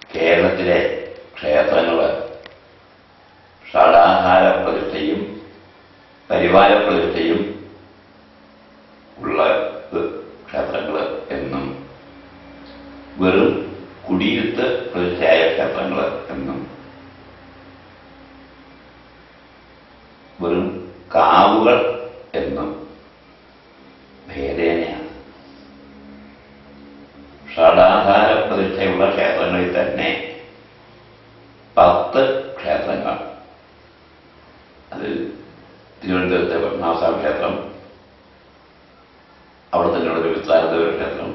കേരളത്തിലെ ക്ഷേത്രങ്ങൾ ഷടാഹാര പ്രതിഷ്ഠയും പരിവാര പ്രതിഷ്ഠയും ഉള്ള ക്ഷേത്രങ്ങൾ എന്നും വെറും കുടിയിരുത്ത് പ്രതിഷ്ഠയായ ക്ഷേത്രങ്ങൾ എന്നും വെറും കാവുകൾ എന്നും ഭേദേനയാണ് ഷടാധാര പ്രതിഷ്ഠയുള്ള ക്ഷേത്രങ്ങളിൽ തന്നെ പത്ത് ക്ഷേത്രങ്ങൾ അതിൽ തിരുവനന്തപുരത്തെ പത്മനാഭസ്വാമി ക്ഷേത്രം അവിടെ തന്നെയുള്ള ഒരു വിസ്താരദേവ ക്ഷേത്രം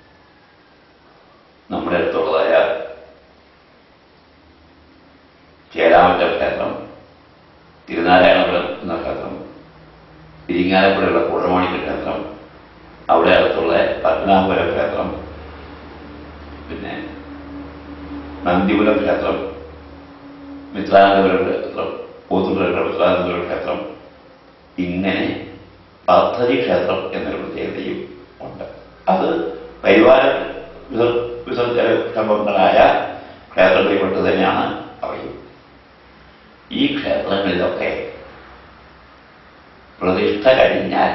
നമ്മുടെ അടുത്തുള്ളതായ ചേരാമറ്റം ക്ഷേത്രം തിരുനാരായണപുരം എന്ന ക്ഷേത്രം ഇരിങ്ങാലക്കുടയുള്ള കുഴമാണിക്ക ക്ഷേത്രം അവിടെ അടുത്തുള്ള പത്മനാഭപുരം ക്ഷേത്രം പിന്നെ നന്ദിപുരം ക്ഷേത്രം മിത്രാനന്തപുരം ക്ഷേത്രം പോത്തുപുരം മിത്രാനന്തപുരം ക്ഷേത്രം ഇങ്ങനെ പദ്ധതി ക്ഷേത്രം എന്നൊരു പ്രത്യേകതയും ഉണ്ട് അത് പരിവാര വിസർ- വിസർജന ക്ഷമങ്ങളായ ക്ഷേത്രങ്ങളിൽപ്പെട്ട് തന്നെയാണ് അവയും ഈ ക്ഷേത്രങ്ങളിലൊക്കെ പ്രതിഷ്ഠ കഴിഞ്ഞാൽ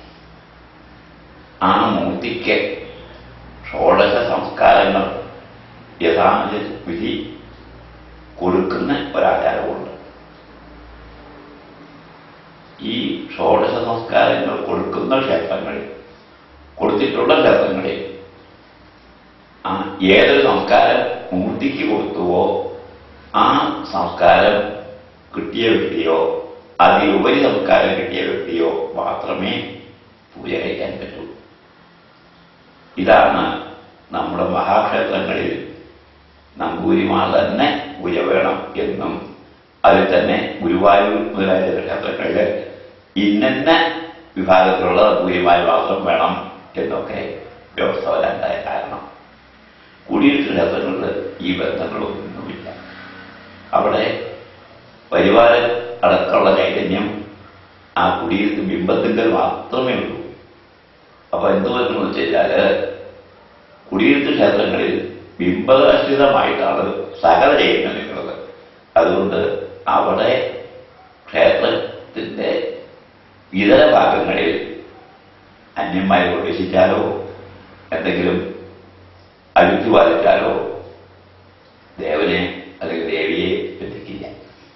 ആ മൂർത്തിക്ക് ഷോഡശ സംസ്കാരങ്ങൾ യഥാവിധി വിധി കൊടുക്കുന്ന ഒരാചാരമുണ്ട് ഈ ഷോഡശ സംസ്കാരങ്ങൾ കൊടുക്കുന്ന ക്ഷേത്രങ്ങളിൽ കൊടുത്തിട്ടുള്ള ക്ഷേത്രങ്ങളിൽ ആ ഏതൊരു സംസ്കാരം മൂർത്തിക്ക് കൊടുത്തുവോ ആ സംസ്കാരം കിട്ടിയ വ്യക്തിയോ അതിലുപരി സംസ്കാരം കിട്ടിയ വ്യക്തിയോ മാത്രമേ പൂജ കഴിക്കാൻ പറ്റൂ ഇതാണ് നമ്മുടെ മഹാക്ഷേത്രങ്ങളിൽ നമ്പൂരിമാർ തന്നെ പൂജ വേണം എന്നും അതിൽ തന്നെ ഗുരുവായൂർ മുതലായ ചില ക്ഷേത്രങ്ങളിൽ ഇന്ന വിഭാഗത്തിലുള്ള നമ്പൂരിമാർ മാത്രം വേണം എന്നൊക്കെ വ്യവസ്ഥ വരാണ്ടായ കാരണം കുടിയിരുത്ത ക്ഷേത്രങ്ങളിൽ ഈ ബന്ധങ്ങളൊന്നുമില്ല അവിടെ പരിവാര അടക്കമുള്ള ചൈതന്യം ആ കുടിയിരുത്ത ബിംബത്തിൻ്റെ മാത്രമേ ഉള്ളൂ അപ്പൊ എന്ത് പറ്റുമെന്ന് വെച്ച് കഴിഞ്ഞാല് കുടിയിരുത്ത ക്ഷേത്രങ്ങളിൽ ബിംബാശ്രിതമായിട്ടാണ് സകല ചൈതന്യം നിൽക്കുന്നത് അതുകൊണ്ട് അവിടെ ക്ഷേത്രത്തിന്റെ ഇതര ഭാഗങ്ങളിൽ അന്യമായി പ്രവേശിച്ചാലോ എന്തെങ്കിലും അഴുത്തി ബാധിച്ചാലോ ദേവനെ അല്ലെങ്കിൽ ദേവിയെ എത്തിക്കില്ല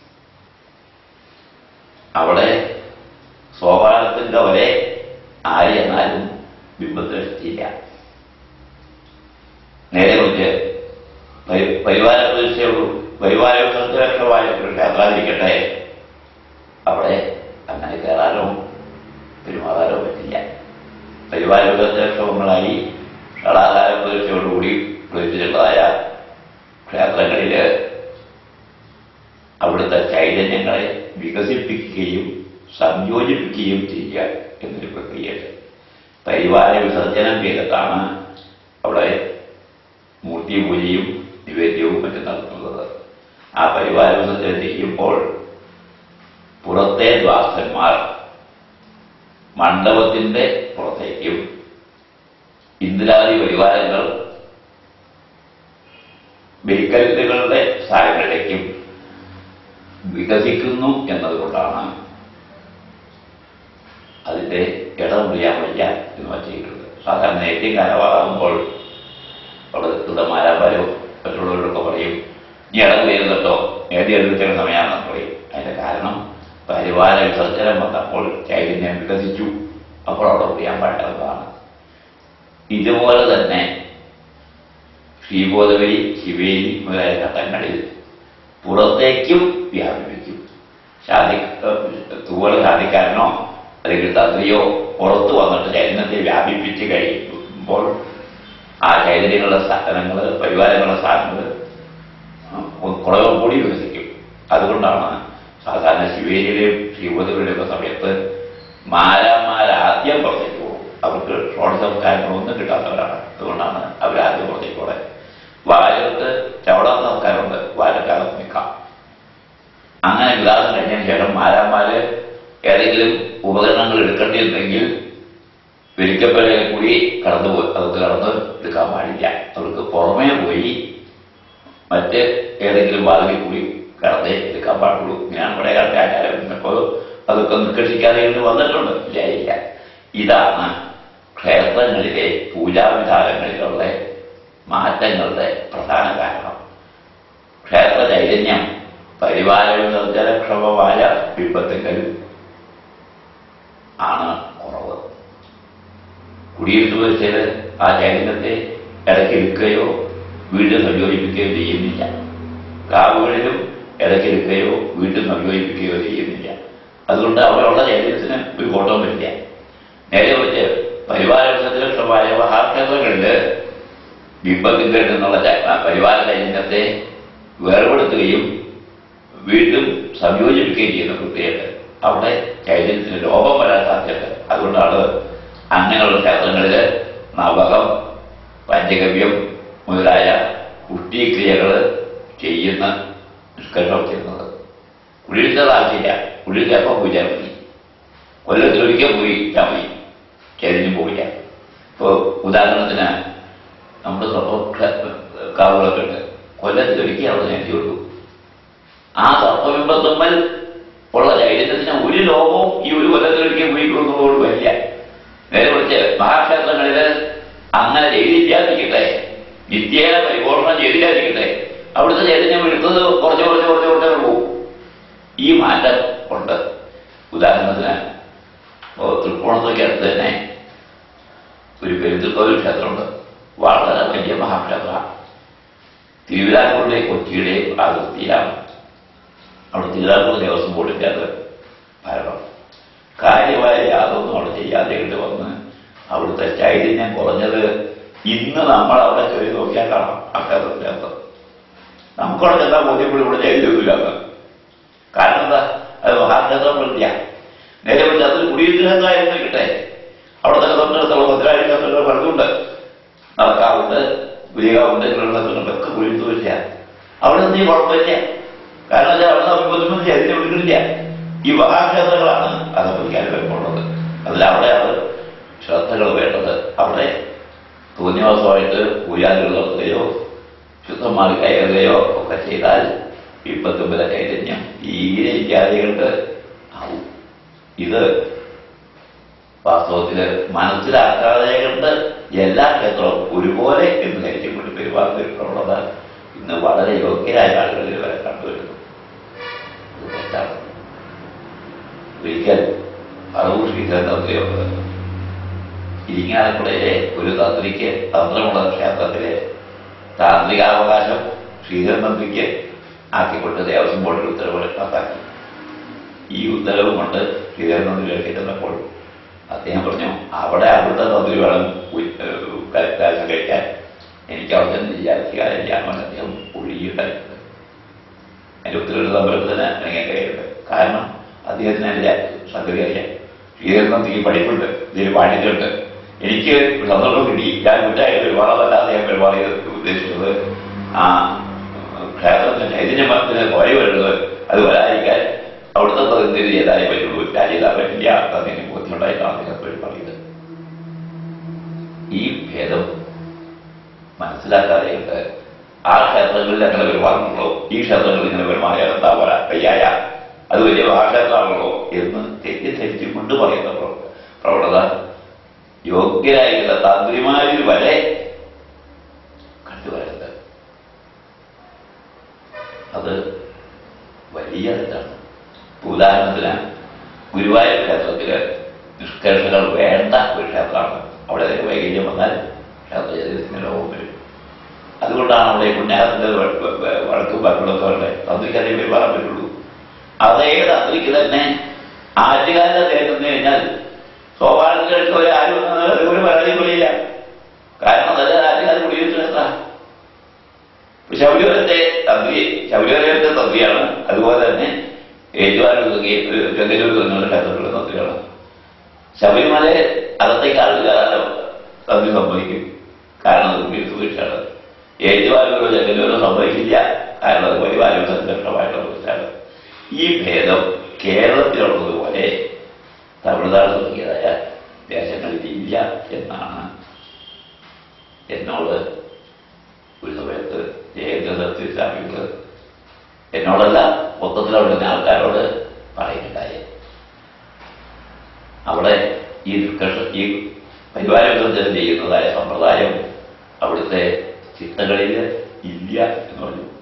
അവിടെ സോപാനത്തിന്റെ വരെ ആര് എന്നാലും ബിംബത്തിൽ എത്തിയില്ല നേരെ കുറിച്ച് പരിവാര പ്രതീക്ഷയുള്ളൂ പരിവാര സത്യലക്ഷമായ ഒരു ക്ഷേത്രാതിരിക്കട്ടെ അവിടെ അങ്ങനെ കയറാനോ പെരുമാറാനോ പറ്റില്ല പരിവാര സത്യലക്ഷങ്ങളായി ഷടാകാര പ്രതീക്ഷയോടുകൂടി പ്രതിഷ്ഠിച്ചിട്ടുള്ളതായ ക്ഷേത്രങ്ങളിൽ അവിടുത്തെ ചൈതന്യങ്ങളെ വികസിപ്പിക്കുകയും സംയോജിപ്പിക്കുകയും ചെയ്യുക എന്നൊരു പ്രക്രിയയുണ്ട് പരിവാര വിസർജനം ചെയ്തിട്ടാണ് അവിടെ മൂർത്തി പൂജയും നിവേദ്യവും മറ്റും നടത്തുന്നത് ആ പരിവാര വിസർജനം ചെയ്യുമ്പോൾ പുറത്തെ ദ്വാസന്മാർ മണ്ഡപത്തിന്റെ പുറത്തേക്കും ഇന്ദിരാദി പരിവാരങ്ങൾ ബലിക്കല്ലുകളുടെ സ്ഥാനങ്ങളിലേക്കും വികസിക്കുന്നു എന്നതുകൊണ്ടാണ് അതിന്റെ ഇടം മുറിയാൻ വയ്യ എന്ന് വച്ചിട്ടുണ്ട് സാധാരണ ഏറ്റവും കാലമാകുമ്പോൾ അവിടെ കൃതമാരാന്മാരോ മറ്റുള്ളവരൊക്കെ പറയും നീ ഇടം ചെയ്യുന്നുണ്ടോ നേടി എടുക്കുന്ന സമയമാണെന്ന് പറയും അതിന്റെ കാരണം പരിവാര വിസർജനം വന്നപ്പോൾ ചൈതന്യം വികസിച്ചു അപ്പോൾ അവിടെ മുറിയാൻ പാടുന്നതാണ് ഇതുപോലെ തന്നെ ശ്രീബോധവരി ശിവേരി മുതലായ ഘട്ടങ്ങളിൽ പുറത്തേക്കും വ്യാപിപ്പിക്കും ശാദി തൂവൽ ശാദിക്കാരനോ അല്ലെങ്കിൽ തന്ത്രിയോ പുറത്തു വന്നിട്ട് ചൈതന്യത്തെ വ്യാപിപ്പിച്ച് കഴിയുമ്പോൾ ആ ചൈതന്യങ്ങളുടെ സ്ഥാനങ്ങൾ പരിവാരങ്ങളുടെ സ്ഥാനങ്ങൾ കുറവ് കൂടി വികസിക്കും അതുകൊണ്ടാണ് സാധാരണ ശിവേരിയുടെയും ശ്രീബോധവരിയുടെയൊക്കെ സമയത്ത് മാരാമാരാദ്യം പുറത്തേക്ക് പോകും അവർക്ക് ഷോഡസംസ്കാരങ്ങളൊന്നും കിട്ടാത്തവരാണ് അതുകൊണ്ടാണ് അവരാദ്യം പുറത്തേക്ക് പോകാൻ വാരത്ത് ചവട സംസ്കാരമുണ്ട് വാരക്കാലത്ത് നിൽക്കാം അങ്ങനെ വികാസം കഴിഞ്ഞതിന് ശേഷം മാരാന്മാര് ഏതെങ്കിലും ഉപകരണങ്ങൾ എടുക്കേണ്ടിയിരുന്നെങ്കിൽ വെലിക്കപ്പലയിൽ കൂടി കടന്നു പോയി അതൊക്കെ കടന്ന് എടുക്കാൻ പാടില്ല അവർക്ക് പുറമേ പോയി മറ്റ് ഏതെങ്കിലും വാതിലിൽ കൂടി കടന്നേ എടുക്കാൻ പാടുള്ളൂ ഇങ്ങനെയാണ് ഇവിടെ കടത്തെ ആചാരം അപ്പോൾ അതൊക്കെ നിഷ്കർഷിക്കാതെ ഇന്ന് വന്നിട്ടുണ്ട് ഇല്ല ഇതാണ് ക്ഷേത്രങ്ങളിലെ പൂജാവിധാനങ്ങളിലുള്ള മാറ്റങ്ങളുടെ പ്രധാന കാരണം ക്ഷേത്ര ചൈതന്യം പരിപാലനജലക്ഷമമായ വിപത്തുകൾ ആണ് കുറവ് കുടിയിരുത്തു വെച്ചത് ആ ചൈതന്യത്തെ ഇടയ്ക്കെടുക്കുകയോ വീണ്ടും സംയോജിപ്പിക്കുകയോ ചെയ്യുന്നില്ല കാവുകളിലും ഇടയ്ക്കെടുക്കുകയോ വീണ്ടും സംയോജിപ്പിക്കുകയോ ചെയ്യുന്നില്ല അതുകൊണ്ട് അവിടെയുള്ള ചൈതന്യത്തിന് ഒരു കോട്ടവും വരില്ല നേരെ വെച്ച് പരിപാലനജലക്ഷമമായ മഹാക്ഷേത്രങ്ങളിൽ ബിംബത്തിങ്കൽ നിന്നുള്ള ച- പരിപാല ചൈതന്യത്തെ വേർപെടുത്തുകയും വീണ്ടും സംയോജിപ്പിക്കുകയും ചെയ്യുന്ന പ്രക്രിയയുണ്ട് അവിടെ ചൈതന്യത്തിന് ലോപം വരാൻ സാധ്യതയുണ്ട് അതുകൊണ്ടാണ് അങ്ങനെയുള്ള ക്ഷേത്രങ്ങളിൽ നവകം പഞ്ചഗവ്യം മുതലായ പുഷ്ടിക്രിയകൾ ചെയ്യുന്ന നിഷ്കരണം ചെയ്യുന്നത് കുഴിച്ചത് ആവശ്യമില്ല കുഴിച്ചപ്പോൾ പൂജാൻ മതി കൊല്ലത്തിലൊരിക്കൽ പോയി ഞാൻ മതി ചരിഞ്ഞു പോയില്ല ഇപ്പോൾ ഉദാഹരണത്തിന് നമ്മുടെ സർപ്പ കാവുകളൊക്കെ ഉണ്ട് കൊല്ലത്തിലൊരിക്കൽ അവിടെ നേടിയുള്ളൂ ആ സർപ്പബിംബത്തുമ്മൽ ഉള്ള ചൈതന്യത്തിന് ഒരു ലോകവും ഈ ഒരു കൊല്ലത്തിലൊരിക്കൽ പോയിക്കൊള്ളുന്നതോട് വരില്ല നേരെ വിളിച്ച് മഹാക്ഷേത്രങ്ങളിൽ അങ്ങനെ ചെയ്തില്ലാതിരിക്കട്ടെ നിത്യേന പരിപൂർണം ചെയ്തില്ലാതിരിക്കട്ടെ അവിടുത്തെ ചൈതന്യം എടുത്തത് കുറച്ച് കുറച്ച് കുറച്ച് കുറച്ച് പോകും ഈ മാറ്റം ഉണ്ട് ഉദാഹരണത്തിന് ഇപ്പോൾ തൃക്കോണത്തൊക്കെ അടുത്ത് തന്നെ ഒരു പെരുന്തൽക്കോവിൽ ക്ഷേത്രമുണ്ട് വളരെ വലിയ മഹാക്ഷേത്രമാണ് തിരുവിതാംകൂറിലെ കൊച്ചിയുടെ അതിർത്തിയിലാണ് അവിടെ തിരുവിതാംകൂർ ദേവസ്വം ബോർഡിൻ്റെ അത് ഭരണം കാര്യമായ യാതൊന്നും അവിടെ ചെയ്യാതെ ഇങ്ങോട്ട് വന്ന് അവിടുത്തെ ചൈതന്യം കുറഞ്ഞത് ഇന്ന് നമ്മൾ അവിടെ കയറി നോക്കിയാൽ കാണാം ആ ക്ഷേത്രത്തിനകത്ത് നമുക്കവിടെ ചെന്നാൽ ബോധ്യപ്പെടും ഇവിടെ ചൈതന്യമൊന്നുമില്ലാത്ത കാരണം എന്താ അത് മഹാക്ഷേത്രം പ്രതിയ നേരെ വെച്ച് അതൊരു കുടിയിരുത്തലായിരുന്നു കിട്ടെ അവിടെ തന്നെ തൊട്ടടുത്തുള്ള ഭദ്രാഴി ക്ഷേത്രങ്ങൾ പലതുണ്ട് നടക്കാവുണ്ട് ഗുരികാവുണ്ട് ക്ഷേത്രങ്ങളുണ്ട് ഒക്കെ കുഴിത്തുമില്ല അവിടെ നിന്ന് ഈ കുഴപ്പമില്ല കാരണം വെച്ചാൽ അവിടെ അഭിബന്ധം ചൈതന്യം എടുക്കുന്നില്ല ഈ മഹാക്ഷേത്രങ്ങളാണ് അത് പഠിക്കാൻ വരുമ്പോഴുള്ളത് അതിൽ അവിടെയാണ് ശ്രദ്ധകൾ വേണ്ടത് അവിടെ തോന്നിവാസമായിട്ട് പൂജാതികൾ നടത്തുകയോ ശുദ്ധമായി കയറുകയോ ഒക്കെ ചെയ്താൽ ഇപ്പത്തുമ്പല ചൈതന്യം തീരെ ഇത്യാദികൾക്ക് ആവും ഇത് വാസ്തവത്തിൽ മനസ്സിലാക്കാതെ കൊണ്ട് എല്ലാ ക്ഷേത്രവും ഒരുപോലെ എന്ന് ധരിച്ചുകൊണ്ട് പെരുമാറുന്ന ഒരു പ്രവണത ഇന്ന് വളരെ യോഗ്യരായ ആളുകളിൽ വരെ കണ്ടുവരുന്നു ഇത് തെറ്റാണ് ഒരിക്കൽ പറവൂർ ശ്രീധരനത്തിലുണ്ട് ഇരിങ്ങാലക്കുടയിലെ ഒരു തന്ത്രിക്ക് തന്ത്രമുള്ള ക്ഷേത്രത്തിലെ താന്ത്രികാവകാശം ശ്രീധരനന്ദിക്ക് ആക്കിക്കൊണ്ട് ദേവസ്വം ബോർഡിൽ ഉത്തരവ് പാസാക്കി ഈ ഉത്തരവ് കൊണ്ട് ശ്രീധരനന്ദിയിലേക്ക് ചെന്നപ്പോൾ അദ്ദേഹം പറഞ്ഞു അവിടെ അവിടുത്തെ തന്ത്രി വേണം ഉ- ഏഹ് കലക്കാശം കഴിക്കാൻ എനിക്ക് അവിടെ ചെന്ന് വിചാരിക്കാനില്ല എന്ന് അദ്ദേഹം ഒഴുകിയിട്ടുണ്ടായിരുന്നത് അതിൻ്റെ ഉത്തരവ് തമ്പലത്തിന് ഇറങ്ങാൻ കഴിയുന്നത് കാരണം അദ്ദേഹത്തിന് അതിൻ്റെ സംഗതി അറിയാം ശ്രീധരനന്ദിക്ക് പഠിപ്പുണ്ട് ഇതിൽ പാണ്ഡിത്യമുണ്ട് എനിക്ക് സന്ദർഭം കിട്ടി ഞാൻ കുറ്റായിട്ട് പെരുമാറാതല്ലാതെ ഞാൻ പെരുമാറിയത് ഉദ്ദേശിച്ചത് ആ ക്ഷേത്രത്തിന് ചൈതന്യത്തിന് പോയി വരുന്നത് അത് വരാതിരിക്കാൻ അവിടുത്തെ പ്രതിനിധി ചെയ്താലേ പറ്റുള്ളൂ ഞാൻ ചെയ്താൽ പറ്റില്ല അതിന് ബോധ്യമുണ്ടായിട്ടാണ് അദ്ദേഹം എപ്പോഴും പറയുന്നത് ഈ ഭേദം മനസ്സിലാക്കാതെയുണ്ട് ആ ക്ഷേത്രങ്ങളിൽ അങ്ങനെ പെരുമാറുന്നുള്ളൂ ഈ ക്ഷേത്രങ്ങളിൽ ഇങ്ങനെ പെരുമാറിയാൽ എന്താ പറയാ വയ്യായ അത് വലിയ മഹാക്ഷേത്രമാണല്ലോ എന്ന് തെറ്റിദ്ധരിച്ചുകൊണ്ട് പറയുന്ന പ്രവ- പ്രവണത യോഗ്യരായിട്ടുള്ള തന്ത്രിമാരിൽ വരെ കണ്ടുവരുന്നത് അത് വലിയ തെറ്റാണ് ഇപ്പൊ ഉദാഹരണത്തിന് ഗുരുവായൂർ ക്ഷേത്രത്തില് നിഷ്കർഷകൾ വേണ്ട ഒരു ക്ഷേത്രമാണ് അവിടെ അതിന് വൈകല്യം വന്നാൽ ക്ഷേത്രത്തിന് ലോകം വരും അതുകൊണ്ടാണ് അവിടെ പുണ്യാസത്തിന്റെ വഴക്കും പക്കളൊക്കെ ഉള്ളത് തന്ത്രിക്ക് അതേ പെരുമാറാൻ പറ്റുള്ളൂ അതേ തന്ത്രിക്ക് തന്നെ ആറ്റുകാരുടെ തേക്കുന്നു കഴിഞ്ഞാൽ സ്വാഭാവികമായിട്ട് ഒരു ആരും ഒരു പരാതിയും കൊള്ളില്ല കാരണം നല്ല ആറ്റുകാർ കുടിയിരുത്തുന്ന ശബരിമലത്തെ തന്ത്രി ശബരിമലത്തെ തന്ത്രിയാണ് അതുപോലെ തന്നെ ഏറ്റുവാനൂർ തുടങ്ങി ചെങ്ങന്നൂർ തുടങ്ങിയുള്ള ക്ഷേത്രത്തിലുള്ള തന്ത്രിയാണ് ശബരിമല അകത്തേക്ക് ആളുകൾ കയറാൻ തന്ത്രി സമ്മതിക്കും കാരണം അത് കുടിയിരുത്തുകയാണ് ഏറ്റുവാനൂരോ ചെങ്ങന്നൂരോ സമ്മതിക്കില്ല കാരണം അത് പരിപാലന സംഘർഷമായിട്ടുള്ള കുറിച്ചാണ് ഈ ഭേദം കേരളത്തിലുള്ളതുപോലെ തമിഴ്നാട് തുടങ്ങിയതായ ദേശങ്ങളിൽ ഇല്ല എന്നാണ് എന്നോട് ഒരു സമയത്ത് ജയേന്ദ്രദത്ത് എന്നോടല്ല മൊത്തത്തിൽ അവിടെ ഇരുന്ന ആൾക്കാരോട് പറയുന്നുണ്ടായി അവിടെ ഈ ഡിസ്കഷൻ ഈ പരിവാര വിഭജനം ചെയ്യുന്നതായ സമ്പ്രദായം അവിടുത്തെ ചിട്ടകളിൽ ഇല്ല എന്ന് പറഞ്ഞു